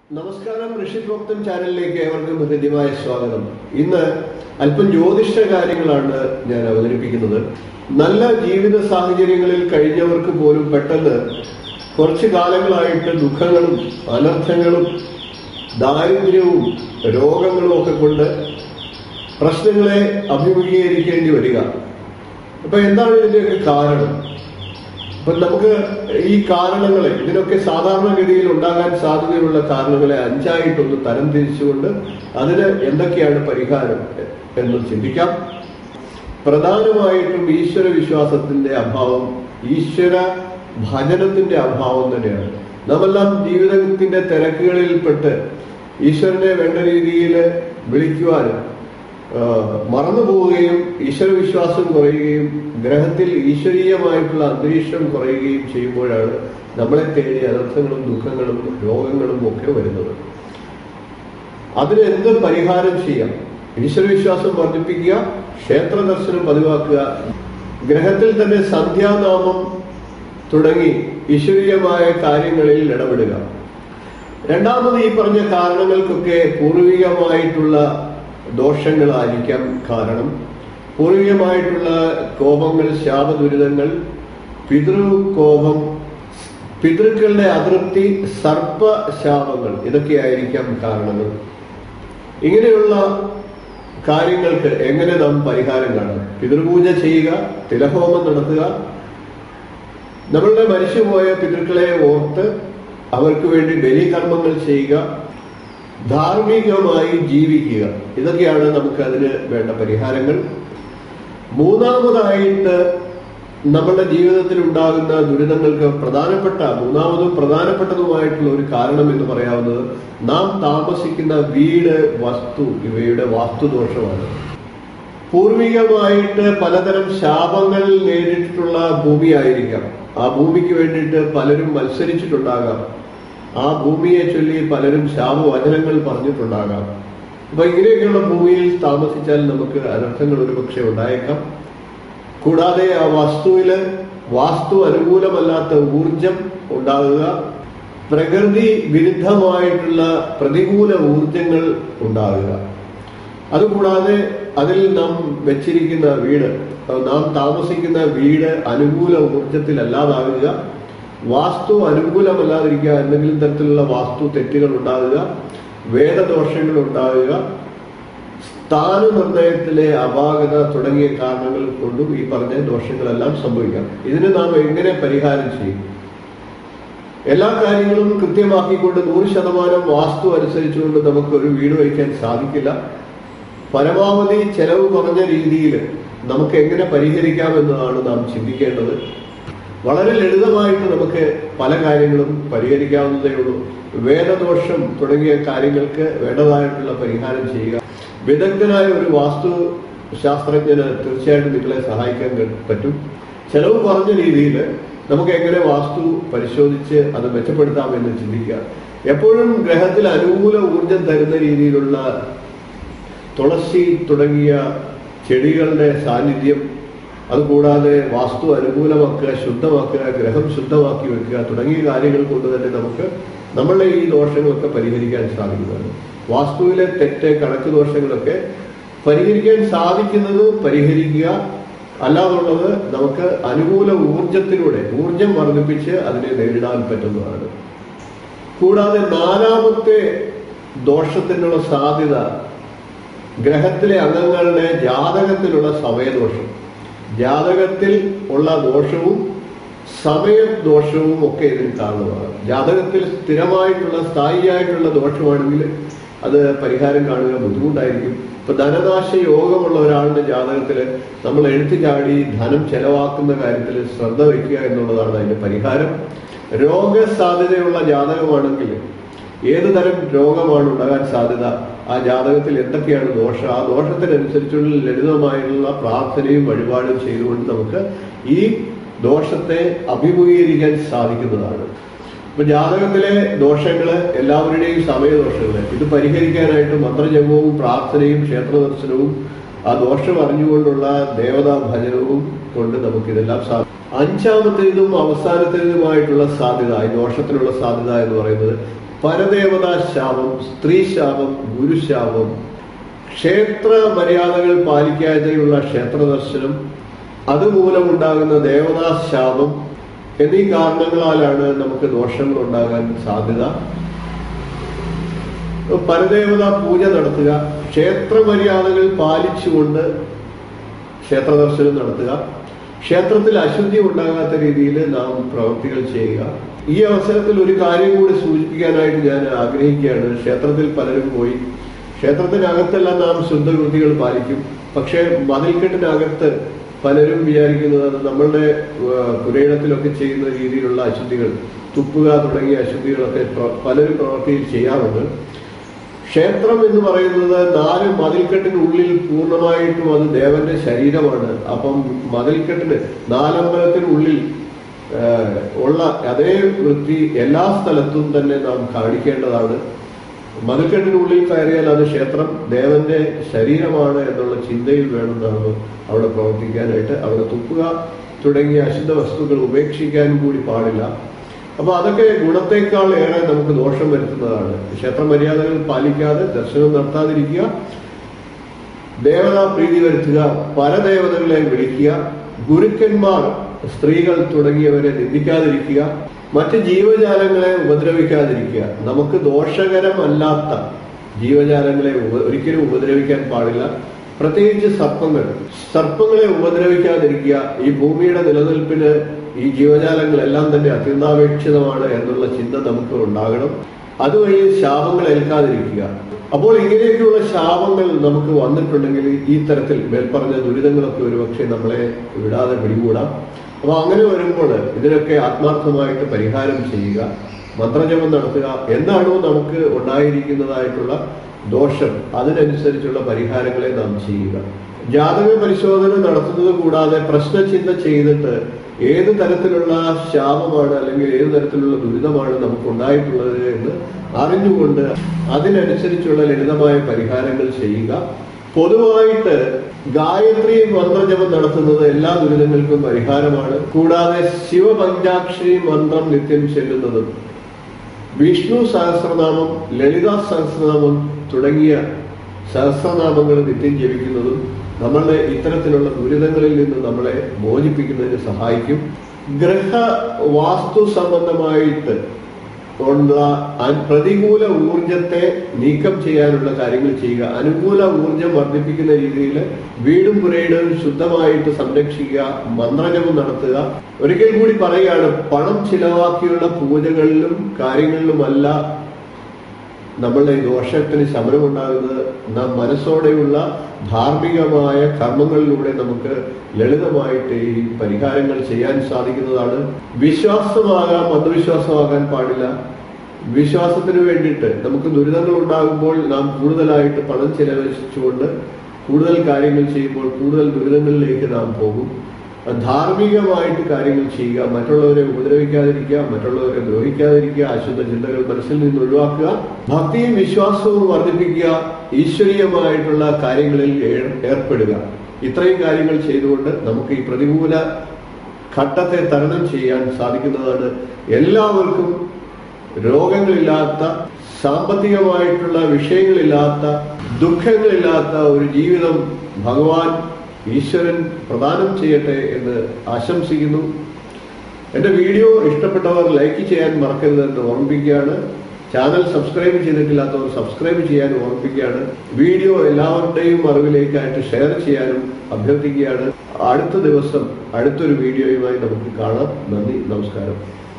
നമസ്കാരം ഋഷി പ്രോക്തം ചാനലിലേക്ക് ഏവർക്കും ഹൃദ്യമായ സ്വാഗതം ഇന്ന് അല്പം ജ്യോതിഷ കാര്യങ്ങളാണ് ഞാൻ അവതരിപ്പിക്കുന്നത് നല്ല ജീവിത സാഹചര്യങ്ങളിൽ കഴിഞ്ഞവർക്ക് പോലും പെട്ടെന്ന് കുറച്ചു കാലങ്ങളായിട്ട് ദുഃഖങ്ങളും അനർത്ഥങ്ങളും ദാരിദ്ര്യവും രോഗങ്ങളും ഒക്കെ കൊണ്ട് പ്രശ്നങ്ങളെ അഭിമുഖീകരിക്കേണ്ടി വരിക അപ്പൊ എന്താണ് ഇതിന്റെയൊക്കെ കാരണം അപ്പൊ നമുക്ക് ഈ കാരണങ്ങളെ ഇതിനൊക്കെ സാധാരണഗതിയിൽ ഉണ്ടാകാൻ സാധ്യതയുള്ള കാരണങ്ങളെ അഞ്ചായിട്ടൊന്ന് തരം തിരിച്ചുകൊണ്ട് അതിന് എന്തൊക്കെയാണ് പരിഹാരം എന്ന് ചിന്തിക്കാം പ്രധാനമായിട്ടും ഈശ്വര വിശ്വാസത്തിന്റെ അഭാവം ഈശ്വര ഭജനത്തിന്റെ അഭാവം തന്നെയാണ് നാമെല്ലാം ജീവിതത്തിന്റെ തിരക്കുകളിൽപ്പെട്ട് ഈശ്വരനെ വേണ്ട രീതിയിൽ വിളിക്കുവാനും ആ, മറന്നുപോവുകയും ഈശ്വരവിശ്വാസം കുറയുകയും ഗ്രഹത്തിൽ ഈശ്വരീയമായിട്ടുള്ള അന്തരീക്ഷം കുറയുകയും ചെയ്യുമ്പോഴാണ് നമ്മളെ തേടി അനർത്ഥങ്ങളും ദുഃഖങ്ങളും രോഗങ്ങളും ഒക്കെ വരുന്നത് അതിന് എന്ത് പരിഹാരം ചെയ്യാം ഈശ്വരവിശ്വാസം വർദ്ധിപ്പിക്കുക ക്ഷേത്ര ദർശനം പതിവാക്കുക ഗ്രഹത്തിൽ തന്നെ സന്ധ്യാനാമം തുടങ്ങി ഈശ്വരീയമായ കാര്യങ്ങളിൽ ഇടപെടുക രണ്ടാമത് ഈ പറഞ്ഞ കാരണങ്ങൾക്കൊക്കെ പൂർവികമായിട്ടുള്ള ദോഷങ്ങളായിരിക്കാം കാരണം പൂർവികമായിട്ടുള്ള കോപങ്ങൾ ശാപദുരിതങ്ങൾ പിതൃകോപം പിതൃക്കളുടെ അതൃപ്തി സർപ്പശാപങ്ങൾ ഇതൊക്കെയായിരിക്കാം കാരണങ്ങൾ ഇങ്ങനെയുള്ള കാര്യങ്ങൾക്ക് എങ്ങനെ നാം പരിഹാരം കാണാം പിതൃപൂജ ചെയ്യുക തിലഹോമം നടത്തുക നമ്മളുടെ മരിച്ചുപോയ പിതൃക്കളെ ഓർത്ത് അവർക്ക് വേണ്ടി ബലികർമ്മങ്ങൾ ചെയ്യുക ധാർമ്മികമായി ജീവിക്കുക ഇതൊക്കെയാണ് നമുക്ക് അതിന് വേണ്ട പരിഹാരങ്ങൾ മൂന്നാമതായിട്ട് നമ്മുടെ ജീവിതത്തിൽ ഉണ്ടാകുന്ന ദുരിതങ്ങൾക്ക് പ്രധാനപ്പെട്ട മൂന്നാമതും പ്രധാനപ്പെട്ടതുമായിട്ടുള്ള ഒരു കാരണം എന്ന് പറയാവുന്നത് നാം താമസിക്കുന്ന വീട് വസ്തു ഇവയുടെ വാസ്തുദോഷമാണ് പൂർവികമായിട്ട് പലതരം ശാപങ്ങൾ നേരിട്ടിട്ടുള്ള ഭൂമിയായിരിക്കാം ആ ഭൂമിക്ക് വേണ്ടിയിട്ട് പലരും മത്സരിച്ചിട്ടുണ്ടാകാം ആ ഭൂമിയെ ചൊല്ലി പലരും ശാപവചനങ്ങൾ പറഞ്ഞിട്ടുണ്ടാകാം അപ്പൊ ഇങ്ങനെയൊക്കെയുള്ള ഭൂമിയിൽ താമസിച്ചാൽ നമുക്ക് അനർത്ഥങ്ങൾ ഒരുപക്ഷെ ഉണ്ടായേക്കാം കൂടാതെ ആ വസ്തുവില് വാസ്തു അനുകൂലമല്ലാത്ത ഊർജം ഉണ്ടാകുക പ്രകൃതി വിരുദ്ധമായിട്ടുള്ള പ്രതികൂല ഊർജങ്ങൾ ഉണ്ടാകുക അതുകൂടാതെ അതിൽ നാം വെച്ചിരിക്കുന്ന വീട് നാം താമസിക്കുന്ന വീട് അനുകൂല ഊർജത്തിലല്ലാതാകുക വാസ്തു അനുകൂലമല്ലാതിരിക്കുക എന്തെങ്കിലും തരത്തിലുള്ള വാസ്തു തെറ്റുകൾ ഉണ്ടാകുക വേദദോഷങ്ങൾ ഉണ്ടാകുക സ്ഥാനനിർണയത്തിലെ അപാകത തുടങ്ങിയ കാരണങ്ങൾ കൊണ്ടും ഈ പറഞ്ഞ ദോഷങ്ങളെല്ലാം സംഭവിക്കാം ഇതിന് നാം എങ്ങനെ പരിഹാരം ചെയ്യും എല്ലാ കാര്യങ്ങളും കൃത്യമാക്കിക്കൊണ്ട് നൂറ് ശതമാനം വാസ്തു അനുസരിച്ചുകൊണ്ട് നമുക്ക് ഒരു വീട് വയ്ക്കാൻ സാധിക്കില്ല പരമാവധി ചെലവ് കുറഞ്ഞ രീതിയിൽ നമുക്ക് എങ്ങനെ പരിഹരിക്കാം എന്നതാണ് നാം ചിന്തിക്കേണ്ടത് വളരെ ലളിതമായിട്ട് നമുക്ക് പല കാര്യങ്ങളും പരിഹരിക്കാവുന്നതേ ഉള്ളൂ വേദദോഷം തുടങ്ങിയ കാര്യങ്ങൾക്ക് വേണ്ടതായിട്ടുള്ള പരിഹാരം ചെയ്യുക വിദഗ്ധനായ ഒരു വാസ്തു ശാസ്ത്രജ്ഞന് തീർച്ചയായിട്ടും നിങ്ങളെ സഹായിക്കാൻ കഴി- പറ്റും ചെലവ് കുറഞ്ഞ രീതിയിൽ നമുക്ക് എങ്ങനെ വാസ്തു പരിശോധിച്ച് അത് മെച്ചപ്പെടുത്താമെന്ന് ചിന്തിക്കുക എപ്പോഴും ഗ്രഹത്തിൽ അനുകൂല ഊർജം തരുന്ന രീതിയിലുള്ള തുളസി തുടങ്ങിയ ചെടികളുടെ സാന്നിധ്യം അതുകൂടാതെ വാസ്തു അനുകൂലമാക്കുക ശുദ്ധമാക്കുക ഗ്രഹം ശുദ്ധമാക്കി വെക്കുക തുടങ്ങിയ കാര്യങ്ങൾ കൊണ്ട് തന്നെ നമുക്ക് നമ്മളുടെ ഈ ദോഷങ്ങളൊക്കെ പരിഹരിക്കാൻ സാധിക്കുന്നതാണ് വാസ്തുവിലെ തെറ്റ് കണക്ക് ദോഷങ്ങളൊക്കെ പരിഹരിക്കാൻ സാധിക്കുന്നത് പരിഹരിക്കുക അല്ലാതുള്ളത് നമുക്ക് അനുകൂല ഊർജത്തിലൂടെ ഊർജം വർദ്ധിപ്പിച്ച് അതിനെ നേരിടാൻ പറ്റുന്നതാണ് കൂടാതെ നാലാമത്തെ ദോഷത്തിനുള്ള സാധ്യത ഗ്രഹത്തിലെ അംഗങ്ങളുടെ ജാതകത്തിലുള്ള സമയദോഷം ജാതകത്തിൽ ഉള്ള ദോഷവും സമയദോഷവും ഒക്കെ ഇതിന് കാരണമാണ് ജാതകത്തിൽ സ്ഥിരമായിട്ടുള്ള സ്ഥായിയായിട്ടുള്ള ദോഷമാണെങ്കിൽ അത് പരിഹാരം കാണുക ബുദ്ധിമുട്ടായിരിക്കും ഇപ്പൊ ധനനാശ യോഗമുള്ള ഒരാളുടെ ജാതകത്തിൽ നമ്മൾ എഴുത്തു ചാടി ധനം ചെലവാക്കുന്ന കാര്യത്തിൽ ശ്രദ്ധ വയ്ക്കുക എന്നുള്ളതാണ് അതിന്റെ പരിഹാരം രോഗസാധ്യതയുള്ള ജാതകമാണെങ്കിൽ ഏത് തരം രോഗമാണ് ഉണ്ടാകാൻ സാധ്യത ആ ജാതകത്തിൽ എന്തൊക്കെയാണ് ദോഷം ആ ദോഷത്തിനനുസരിച്ചുള്ള ലളിതമായുള്ള പ്രാർത്ഥനയും വഴിപാടും ചെയ്തുകൊണ്ട് നമുക്ക് ഈ ദോഷത്തെ അഭിമുഖീകരിക്കാൻ സാധിക്കുന്നതാണ് ഇപ്പൊ ജാതകത്തിലെ ദോഷങ്ങള് എല്ലാവരുടെയും സമയദോഷങ്ങള് ഇത് പരിഹരിക്കാനായിട്ട് മന്ത്രജപവും പ്രാർത്ഥനയും ക്ഷേത്ര ദർശനവും ആ ദോഷം അറിഞ്ഞുകൊണ്ടുള്ള ദേവതാ ഭജനവും കൊണ്ട് നമുക്ക് ഇതെല്ലാം സാധിക്കും അഞ്ചാമത്തേതും അവസാനത്തേതുമായിട്ടുള്ള സാധ്യത ഈ ദോഷത്തിനുള്ള സാധ്യത എന്ന് പറയുന്നത് പരദേവതാ ശാപം സ്ത്രീ ശാപം ഗുരുശാപം ക്ഷേത്ര മര്യാദകൾ പാലിക്കാതെയുള്ള ക്ഷേത്ര ദർശനം അതുമൂലമുണ്ടാകുന്ന ദേവതാ ശാപം എന്നീ കാരണങ്ങളാലാണ് നമുക്ക് ദോഷങ്ങൾ ഉണ്ടാകാൻ സാധ്യത പരദേവതാ പൂജ നടത്തുക ക്ഷേത്ര മര്യാദകൾ പാലിച്ചുകൊണ്ട് ക്ഷേത്ര ദർശനം നടത്തുക ക്ഷേത്രത്തിൽ അശുദ്ധി ഉണ്ടാകാത്ത രീതിയിൽ നാം പ്രവൃത്തികൾ ചെയ്യുക ഈ അവസരത്തിൽ ഒരു കാര്യം കൂടി സൂചിപ്പിക്കാനായിട്ട് ഞാൻ ആഗ്രഹിക്കുകയാണ് ക്ഷേത്രത്തിൽ പലരും പോയി ക്ഷേത്രത്തിനകത്തെല്ലാം നാം ശുദ്ധവൃത്തികൾ പാലിക്കും പക്ഷേ മതിൽക്കെട്ടിനകത്ത് പലരും വിചാരിക്കുന്നത് അത് നമ്മളുടെ ആ, പുരയിടത്തിലൊക്കെ ചെയ്യുന്ന രീതിയിലുള്ള അശുദ്ധികൾ തുപ്പുക തുടങ്ങിയ അശുദ്ധികളൊക്കെ പ്ര- പലരും പ്രവൃത്തിയിൽ ചെയ്യാറുണ്ട് ക്ഷേത്രം എന്ന് പറയുന്നത് നാല് മതിൽക്കെട്ടിനുള്ളിൽ പൂർണ്ണമായിട്ടും അത് ദേവന്റെ ശരീരമാണ് അപ്പം മതിൽക്കെട്ടിന് നാലമ്പലത്തിനുള്ളിൽ ആ, ഉള്ള അതേ വൃത്തി എല്ലാ സ്ഥലത്തും തന്നെ നാം കാണിക്കേണ്ടതാണ് മതിൽക്കെട്ടിനുള്ളിൽ കയറിയാൽ അത് ക്ഷേത്രം ദേവന്റെ ശരീരമാണ് എന്നുള്ള ചിന്തയിൽ വേണം നാം അവിടെ പ്രവർത്തിക്കാനായിട്ട് അവിടെ തുപ്പുക തുടങ്ങിയ അശുദ്ധ വസ്തുക്കൾ ഉപേക്ഷിക്കാൻ കൂടി പാടില്ല അപ്പൊ അതൊക്കെ ഗുണത്തേക്കാൾ ഏറെ നമുക്ക് ദോഷം വരുത്തുന്നതാണ് ക്ഷേത്ര മര്യാദകൾ പാലിക്കാതെ ദർശനം നടത്താതിരിക്കുക ദേവതാ പ്രീതി വരുത്തുക പരദേവതകളെ വിളിക്കുക ഗുരുക്കന്മാർ സ്ത്രീകൾ തുടങ്ങിയവരെ നിന്ദിക്കാതിരിക്കുക മറ്റ് ജീവജാലങ്ങളെ ഉപദ്രവിക്കാതിരിക്കുക നമുക്ക് ദോഷകരമല്ലാത്ത ജീവജാലങ്ങളെ ഉപ- ഒരിക്കലും ഉപദ്രവിക്കാൻ പാടില്ല പ്രത്യേകിച്ച് സർപ്പങ്ങൾ സർപ്പങ്ങളെ ഉപദ്രവിക്കാതിരിക്കുക ഈ ഭൂമിയുടെ നിലനിൽപ്പിന് ഈ ജീവജാലങ്ങളെല്ലാം തന്നെ അത്യന്താപേക്ഷിതമാണ് എന്നുള്ള ചിന്ത നമുക്ക് ഉണ്ടാകണം അതുവഴി ശാപങ്ങൾ ഏൽക്കാതിരിക്കുക അപ്പോൾ ഇങ്ങനെയൊക്കെയുള്ള ശാപങ്ങൾ നമുക്ക് വന്നിട്ടുണ്ടെങ്കിൽ ഈ തരത്തിൽ മേൽപ്പറഞ്ഞ ദുരിതങ്ങളൊക്കെ ഒരുപക്ഷെ നമ്മളെ വിടാതെ പിടികൂടാം അപ്പൊ അങ്ങനെ വരുമ്പോൾ ഇതിനൊക്കെ ആത്മാർത്ഥമായിട്ട് പരിഹാരം ചെയ്യുക മന്ത്രജപം നടത്തുക എന്താണോ നമുക്ക് ഉണ്ടായിരിക്കുന്നതായിട്ടുള്ള ദോഷം അതിനനുസരിച്ചുള്ള പരിഹാരങ്ങളെ നാം ചെയ്യുക ജാതക പരിശോധന നടത്തുന്നത് കൂടാതെ പ്രശ്നചിന്ത ചെയ്തിട്ട് ഏത് തരത്തിലുള്ള ശാപമാണ് അല്ലെങ്കിൽ ഏത് തരത്തിലുള്ള ദുരിതമാണ് നമുക്ക് ഉണ്ടായിട്ടുള്ളത് എന്ന് അറിഞ്ഞുകൊണ്ട് അതിനനുസരിച്ചുള്ള ലളിതമായ പരിഹാരങ്ങൾ ചെയ്യുക പൊതുവായിട്ട് ഗായത്രി മന്ത്രജപം നടത്തുന്നത് എല്ലാ ദുരിതങ്ങൾക്കും പരിഹാരമാണ് കൂടാതെ ശിവപഞ്ചാക്ഷരി മന്ത്രം നിത്യം ചെല്ലുന്നതും വിഷ്ണു സഹസ്രനാമം ലളിത സഹസ്രനാമം തുടങ്ങിയ സഹസ്രനാമങ്ങൾ നിത്യം ജപിക്കുന്നതും നമ്മളുടെ ഇത്തരത്തിലുള്ള ദുരിതങ്ങളിൽ നിന്ന് നമ്മളെ മോചിപ്പിക്കുന്നതിന് സഹായിക്കും ഗ്രഹ വാസ്തു സംബന്ധമായിട്ട് ഉള്ള അ- പ്രതികൂല ഊർജത്തെ നീക്കം ചെയ്യാനുള്ള കാര്യങ്ങൾ ചെയ്യുക അനുകൂല ഊർജം വർദ്ധിപ്പിക്കുന്ന രീതിയിൽ വീടും പുരയിടവും ശുദ്ധമായിട്ട് സംരക്ഷിക്കുക മന്ത്രജപം നടത്തുക ഒരിക്കൽ കൂടി പറയുകയാണ് പണം ചിലവാക്കിയുള്ള പൂജകളിലും കാര്യങ്ങളിലുമല്ല നമ്മളുടെ ഈ ദോഷത്തിന് ശമനമുണ്ടാകുന്നത് നാം മനസ്സോടെയുള്ള ധാർമ്മികമായ കർമ്മങ്ങളിലൂടെ നമുക്ക് ലളിതമായിട്ട് ഈ പരിഹാരങ്ങൾ ചെയ്യാൻ സാധിക്കുന്നതാണ് വിശ്വാസമാകാം അന്ധവിശ്വാസമാകാൻ പാടില്ല വിശ്വാസത്തിന് വേണ്ടിയിട്ട് നമുക്ക് ദുരിതങ്ങൾ ഉണ്ടാകുമ്പോൾ നാം കൂടുതലായിട്ട് പണം ചെലവഴിച്ചുകൊണ്ട് കൂടുതൽ കാര്യങ്ങൾ ചെയ്യുമ്പോൾ കൂടുതൽ ദുരിതങ്ങളിലേക്ക് നാം പോകും ധാർമ്മികമായിട്ട് കാര്യങ്ങൾ ചെയ്യുക മറ്റുള്ളവരെ ഉപദ്രവിക്കാതിരിക്കുക മറ്റുള്ളവരെ ദ്രോഹിക്കാതിരിക്കുക അശുദ്ധ ചിന്തകൾ മനസ്സിൽ നിന്ന് ഒഴിവാക്കുക ഭക്തിയും വിശ്വാസവും വർദ്ധിപ്പിക്കുക ഈശ്വരീയമായിട്ടുള്ള കാര്യങ്ങളിൽ ഏർ- ഏർപ്പെടുക ഇത്രയും കാര്യങ്ങൾ ചെയ്തുകൊണ്ട് നമുക്ക് ഈ പ്രതികൂല ഘട്ടത്തെ തരണം ചെയ്യാൻ സാധിക്കുന്നതാണ് എല്ലാവർക്കും രോഗങ്ങളില്ലാത്ത സാമ്പത്തികമായിട്ടുള്ള വിഷയങ്ങളില്ലാത്ത ദുഃഖങ്ങളില്ലാത്ത ഒരു ജീവിതം ഭഗവാൻ ഈശ്വരൻ പ്രദാനം ചെയ്യട്ടെ എന്ന് ആശംസിക്കുന്നു എൻ്റെ വീഡിയോ ഇഷ്ടപ്പെട്ടവർ ലൈക്ക് ചെയ്യാൻ മറക്കരുതെന്ന് ഓർമ്മിപ്പിക്കുകയാണ് ചാനൽ സബ്സ്ക്രൈബ് ചെയ്തിട്ടില്ലാത്തവർ സബ്സ്ക്രൈബ് ചെയ്യാൻ ഓർമ്മിപ്പിക്കുകയാണ് വീഡിയോ എല്ലാവരുടെയും അറിവിലേക്കായിട്ട് ഷെയർ ചെയ്യാനും അഭ്യർത്ഥിക്കുകയാണ് അടുത്ത ദിവസം അടുത്തൊരു വീഡിയോയുമായി നമുക്ക് കാണാം നന്ദി നമസ്കാരം